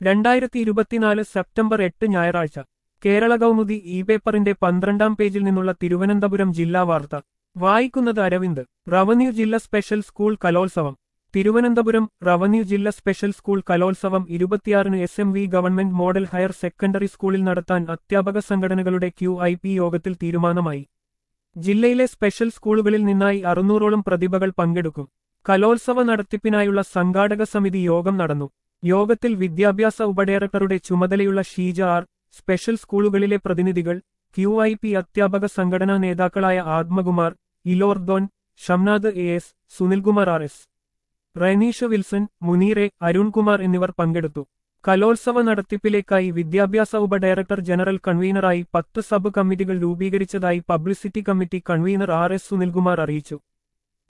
രണ്ടായിരത്തി ഇരുപത്തിനാല് സെപ്റ്റംബർ എട്ട് ഞായറാഴ്ച കേരള കൗമുദി ഇ പേപ്പറിന്റെ പന്ത്രണ്ടാം പേജിൽ നിന്നുള്ള തിരുവനന്തപുരം ജില്ലാ വാർത്ത വായിക്കുന്നത് അരവിന്ദ് റവന്യൂ ജില്ല special school Kalolsavam Thiruvananthapuram revenue ജില്ല സ്പെഷ്യൽ സ്കൂൾ കലോത്സവം ഇരുപത്തിയാറിന് S M V government model higher secondary സ്കൂളിൽ നടത്താൻ അധ്യാപക സംഘടനകളുടെ ക്യു ഐ പി യോഗത്തിൽ തീരുമാനമായി ജില്ലയിലെ സ്പെഷ്യൽ സ്കൂളുകളിൽ നിന്നായി അറുന്നൂറോളം പ്രതിഭകൾ പങ്കെടുക്കും കലോത്സവ നടത്തിപ്പിനായുള്ള സംഘാടക സമിതി യോഗം നടന്നു യോഗത്തിൽ വിദ്യാഭ്യാസ ഉപഡയറക്ടറുടെ ചുമതലയുള്ള ഷീജ ആർ സ്പെഷ്യൽ സ്കൂളുകളിലെ പ്രതിനിധികൾ ക്യു ഐ പി അധ്യാപക സംഘടനാ നേതാക്കളായ ആത്മകുമാർ ഇലോർദോൻ Shamnath A S Sunilkumar R S Raineesh Wilson മുനീറെ അരുൺകുമാർ എന്നിവർ പങ്കെടുത്തു കലോത്സവ നടത്തിപ്പിലേക്കായി വിദ്യാഭ്യാസ ഉപഡയറക്ടർ ജനറൽ കൺവീനറായി പത്ത് സബ് കമ്മിറ്റികൾ രൂപീകരിച്ചതായി publicity committee convener R S Sunilkumar അറിയിച്ചു